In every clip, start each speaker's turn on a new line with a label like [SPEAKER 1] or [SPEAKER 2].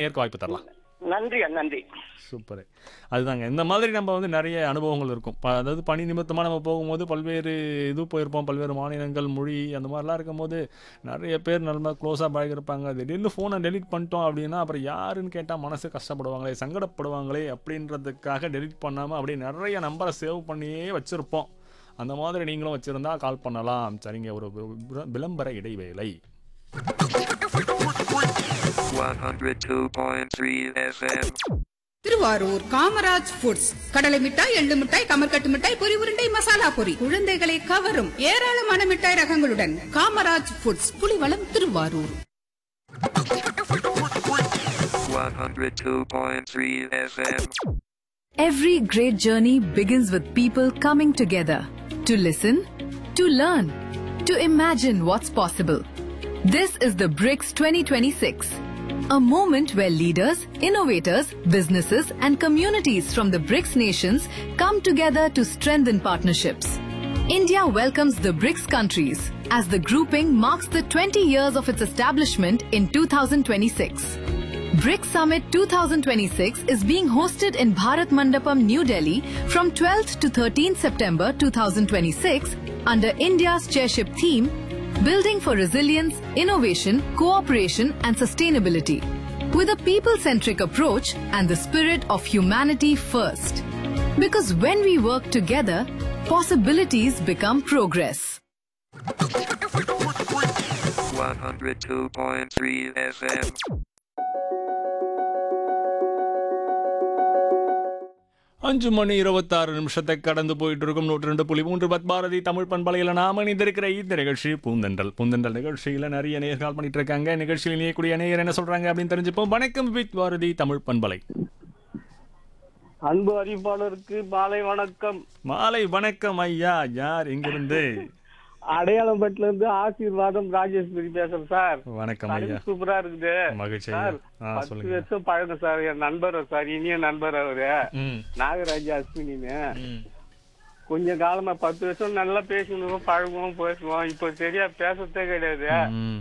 [SPEAKER 1] நேருக்கு வாய்ப்பு தரலாம்
[SPEAKER 2] நன்றி நன்றி
[SPEAKER 1] சூப்பர் அதுதாங்க இந்த மாதிரி நம்ம வந்து நிறைய அனுபவங்கள் இருக்கும் ப- அதாவது பணி நிமித்தமாக நம்ம போகும்போது பல்வேறு இது போயிருப்போம் பல்வேறு மாநிலங்கள் மொழி அந்த மாதிரிலாம் இருக்கும்போது நிறைய பேர் நல்லா க்ளோஸாக பழகிருப்பாங்க திடீர்னு ஃபோனை டெலீட் பண்ணிட்டோம் அப்படின்னா அப்புறம் யாருன்னு கேட்டால் மனசு கஷ்டப்படுவாங்களே சங்கடப்படுவாங்களே அப்படின்றதுக்காக டெலீட் பண்ணாமல் அப்படியே நிறைய நம்பரை சேவ் பண்ணியே வச்சுருப்போம் அந்த மாதிரி நீங்களும் வச்சுருந்தா கால் பண்ணலாம் சரிங்க ஒரு வி- விளம்பர இடைவேளை
[SPEAKER 3] 102.3 FM.
[SPEAKER 4] திருவாரூர் காமராஜ் ஃபுட்ஸ் கடலை மிட்டாய் எள்ளு மிட்டாய் கமர்கட்டு மிட்டாய் பொரி உருண்டை மசாலா பொரி குழந்தைகளை கவரும் ஏராளமான மிட்டாய் ரகங்களுடன் Kamaraj foods Pulivalam Tiruvarur
[SPEAKER 3] 102.3 FM.
[SPEAKER 5] Every great journey begins with people coming together to listen, to learn, to imagine what's possible. This is the BRICS 2026, a moment where leaders, innovators, businesses, and communities from the BRICS nations come together to strengthen partnerships. India welcomes the BRICS countries as the grouping marks the 20 years of its establishment in 2026. BRICS Summit 2026 is being hosted in Bharat Mandapam, New Delhi from 12th to 13th September 2026 under India's chairship theme Building for Resilience, Innovation, Cooperation and Sustainability with a people-centric approach and the spirit of humanity first. Because when we work together, possibilities become progress.
[SPEAKER 3] 102.3 FM.
[SPEAKER 1] அஞ்சு மணி இருபத்தாறு நிமிஷத்தை கடந்து போயிட்டு இருக்கும் நூற்றி ரெண்டு புள்ளி மூன்று பத் பாரதி தமிழ் பண்பலையில் நாம இணைந்திருக்கிற இந்த நிகழ்ச்சி பூந்தென்றல் பூந்தென்றல் நிகழ்ச்சியில் நிறைய நேயர் கால் பண்ணிட்டு இருக்காங்க நிகழ்ச்சியில் இணையக்கூடிய நேயர் என்ன சொல்றாங்க அப்படின்னு தெரிஞ்சுப்போம் வணக்கம் வித் பாரதி தமிழ் பண்பலை
[SPEAKER 2] அன்பு அறிவிப்பாளருக்கு மாலை வணக்கம்
[SPEAKER 1] மாலை வணக்கம் ஐயா யார் எங்கிருந்து
[SPEAKER 2] அடையாளம்பட்டுல இருந்து ஆசீர்வாதம் ராஜேஸ்வரி பேசுறேன் சார்
[SPEAKER 1] வணக்கம் ஐயா
[SPEAKER 2] தலைப்பு சூப்பரா இருக்குது
[SPEAKER 1] மகிழ்ச்சி ஐயா
[SPEAKER 2] சார்
[SPEAKER 1] ஆ
[SPEAKER 2] பத்து
[SPEAKER 1] சொல்லுங்க
[SPEAKER 2] வருஷம் பழக்கம் சார் என் நண்பர் சார் இனிய நண்பர் அவரு
[SPEAKER 1] ம்
[SPEAKER 2] நாகராஜ் அஸ்வினின்னு
[SPEAKER 1] ம்
[SPEAKER 2] கொஞ்ச காலமா பத்து வருஷம் நல்லா பேசணும் பழகுவோம் பேசுவோம் இப்போ சரியா பேசுறதே கிடையாது
[SPEAKER 1] ம்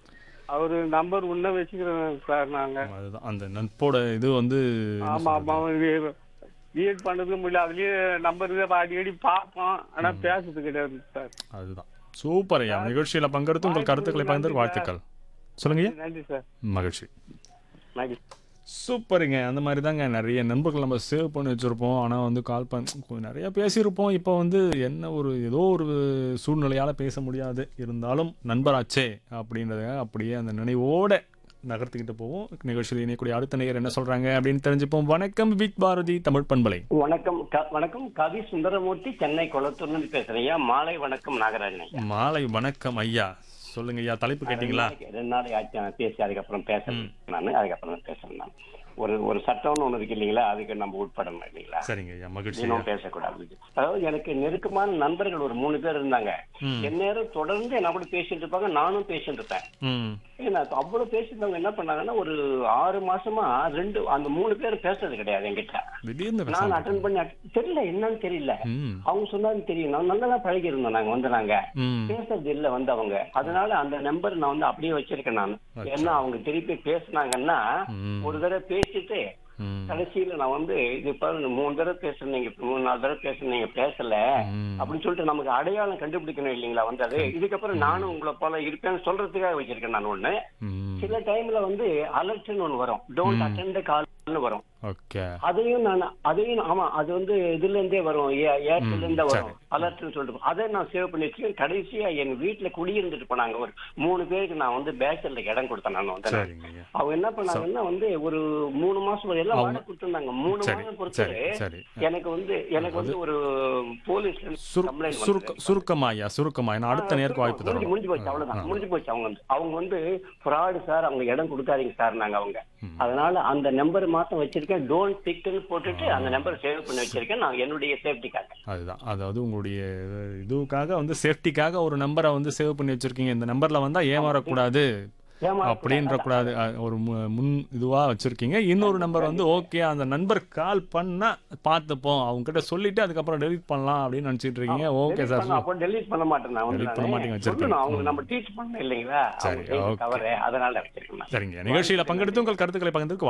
[SPEAKER 2] அவரு நம்பர் உன்ன வச்சுக்கிறோம் சார் நாங்க
[SPEAKER 1] அதுதான் அந்த நட்போட இது வந்து என்ன
[SPEAKER 2] ஆமா
[SPEAKER 1] சொல்றது?
[SPEAKER 2] ஆமா பிஎட் பண்ணதுக்கு முடியல அதுலயே நம்பர் அடிக்கடி பார்ப்போம் ஆனா பேசுறது கிடையாது சார்
[SPEAKER 1] அதுதான் சூப்பர் ஐயா நிகழ்ச்சியில பங்கெடுத்து உங்கள் கருத்துக்களை பகிர்ந்து வாழ்த்துக்கள் சொல்லுங்க ஐயா
[SPEAKER 2] நன்றி சார்
[SPEAKER 1] மகிழ்ச்சி
[SPEAKER 2] நன்றி
[SPEAKER 1] சூப்பருங்க அந்த மாதிரி தாங்க நிறைய நண்பர்கள் நம்ம சேவ் பண்ணி வச்சுருப்போம் ஆனால் வந்து கால் பண்ண நிறைய பேசியிருப்போம் இப்போ வந்து என்ன ஒரு ஏதோ ஒரு சூழ்நிலையால் பேச முடியாது இருந்தாலும் நண்பராச்சே அப்படின்றத அப்படியே அந்த நினைவோட நகர்த்திக்கிட்டு போவோம் நிகழ்ச்சியில் இணையக்கூடிய அடுத்த நேயர் என்ன சொல்கிறாங்க அப்படின்னு தெரிஞ்சுப்போம் வணக்கம் வித் பாரதி தமிழ் பண்பலை
[SPEAKER 6] வணக்கம் க- வணக்கம் கவி சுந்தரமூர்த்தி சென்னை குளத்தூர்ல இருந்து பேசுறேன் ஐயா மாலை வணக்கம் நாகராஜன் ஐயா
[SPEAKER 1] மாலை வணக்கம் ஐயா சொல்லுங்க ஐயா தலைப்பு கேட்டிங்களா
[SPEAKER 6] ரெண்டு நாளைக்கு ஆச்சு நான் பேசி அதுக்கப்புறம் பேசுறேன் நான் அதுக்கப்புறம் தான் பேசுறேன் நான் ஒரு ஒரு சட்டம்னு ஒண்ணு இருக்கு இல்லைங்களா அதுக்கு நம்ம உட்படணும் இல்லைங்களா
[SPEAKER 1] சரிங்க ஐயா மகிழ்ச்சி ஐயா.
[SPEAKER 6] தினம் பேசக்கூடாது அதாவது எனக்கு நெருக்கமான நண்பர்கள் ஒரு மூணு பேர் இருந்தாங்க எந்நேரம் தொடர்ந்து என்ன கூட பேசிட்டு இருப்பாங்க நானும் பேசிட்டு இருப்பேன்
[SPEAKER 1] ம்
[SPEAKER 6] ஏன்னா அவ்வளவு பேசிட்டவங்க என்ன பண்ணாங்கன்னா ஒரு ஆறு மாசமா ரெண்டு அந்த மூணு பேர் பேசுறது கிடையாது என்கிட்ட
[SPEAKER 1] திடீர்னு
[SPEAKER 6] நான்
[SPEAKER 1] பேசாம
[SPEAKER 6] அட்டன் பண்ணி att- தெரியல என்னன்னு தெரியல
[SPEAKER 1] ம்
[SPEAKER 6] அவங்க சொன்னாலும் தெரியும் நான் நல்லா தான் பழகி இருந்தோம் நாங்க வந்து நாங்க
[SPEAKER 1] ம்
[SPEAKER 6] பேசுறது இல்ல வந்து அவங்க அதனால அந்த நம்பர் நான் வந்து அப்படியே வச்சிருக்கேன் நான் ஏன்னா அவங்க திருப்பி பேசுனாங்கன்னா
[SPEAKER 1] ம்.
[SPEAKER 6] ஒரு தடவை பேசிட்டு
[SPEAKER 1] ம்
[SPEAKER 6] கடைசியில நான் வந்து இது பாருங்க மூணு தடவை பேசுனீங்க மூணு நாலு தடவை பேசுனீங்க பேசல
[SPEAKER 1] ம்.
[SPEAKER 6] அப்படின்னு சொல்லிட்டு நமக்கு அடையாளம் கண்டுபிடிக்கணும் இல்லைங்களா வந்து அது இதுக்கப்புறம் நானும் உங்களை போல இருப்பேன்னு சொல்றதுக்காக வச்சிருக்கேன் நான் ஒண்ணு
[SPEAKER 1] ம்
[SPEAKER 6] சில டைம்ல வந்து அலர்ட்னு ஒண்ணு வரும் டோன்ட் அட்டெண்ட் கால்னு வரும்
[SPEAKER 1] ஓகே
[SPEAKER 6] அதையும் நான் அதையும் ஆமா அது வந்து இதுல இருந்தே வரும் ஏ- ஏர்டெல்ல இருந்தே வரும்
[SPEAKER 1] சரி.
[SPEAKER 6] அலர்ட்னு சொல்லிட்டு அதை நான் சேவ் பண்ணி வச்சுக்கேன் கடைசியா என் வீட்டுல குடியிருந்துட்டு போனாங்க ஒரு மூணு பேருக்கு நான் வந்து பேச்சல்ல இடம் கொடுத்தேன் நான் வந்து
[SPEAKER 1] சரிங்க ஐயா
[SPEAKER 6] அவங்க என்ன பண்ணாங்கன்னா வந்து ஒரு மூணு மாசம் எல்லாம்
[SPEAKER 1] அவங்க-
[SPEAKER 6] வாடகை கொடுத்துருந்தாங்க மூணு
[SPEAKER 1] சரி,
[SPEAKER 6] மாதம் பொறுத்து
[SPEAKER 1] சரி, சரி.
[SPEAKER 6] எனக்கு வந்து எனக்கு வந்து ஒரு போலீஸ்ல
[SPEAKER 1] சுரு-
[SPEAKER 6] கம்ப்ளைண்ட்
[SPEAKER 1] சுருக்க சுருக்கமா ஐயா சுருக்கமா நான் அடுத்த நேருக்கு வாய்ப்பு
[SPEAKER 6] முடிஞ்சு
[SPEAKER 1] தரோம்
[SPEAKER 6] முடிஞ்சு போச்சு அவ்வளவுதான் முடிஞ்சு போச்சு அவங்க வந்து அவங்க வந்து ஃப்ராடு சார் அவங்க இடம் கொடுக்காதீங்க சார் நாங்க அவங்க அதனால அந்த நம்பர் மாத்தம் வச்சிருக்கேன் டோன்ட் பிக்னு போட்டுட்டு அந்த நம்பர் சேவ் பண்ணி வச்சிருக்கேன் நான் என்னுடைய சேஃப்டிக்காக
[SPEAKER 1] அதுதான் அதாவது உங்களுடைய இதுக்காக வந்து சேஃப்டிக்காக ஒரு நம்பரை வந்து சேவ் பண்ணி வச்சிருக்கீங்க இந்த நம்பர்ல வந்தா ஏமாறக்கூடாது அப்படின்ற கூடாது அஹ், ஒரு மு- முன் இதுவா வச்சிருக்கீங்க இன்னொரு நம்பர் வந்து ஓகே அந்த நண்பர் கால் பண்ணா பார்த்துப்போம் அவங்க கிட்ட சொல்லிட்டு அதுக்கப்புறம் டெலிட் பண்ணலாம் அப்படின்னு நினைச்சிட்டு இருக்கீங்க ஓகே சார்
[SPEAKER 6] அப்போ டெலீட் பண்ண மாட்டேன் நான் வந்து
[SPEAKER 1] Delete பண்ண மாட்டீங்க,
[SPEAKER 6] நானு.
[SPEAKER 1] வச்சிருக்கீங்க.
[SPEAKER 6] சொல்லணும் அவங்க நம்ம டீச் பண்ண இல்லைங்களா
[SPEAKER 1] சரி, okay.
[SPEAKER 6] கவர அதனால வச்சிருக்கேன் நான்.
[SPEAKER 1] சரிங்க நிகழ்ச்சியில பங்கெடுத்து உங்கள் கருத்துக்களை பகிர்ந்ததுக்கு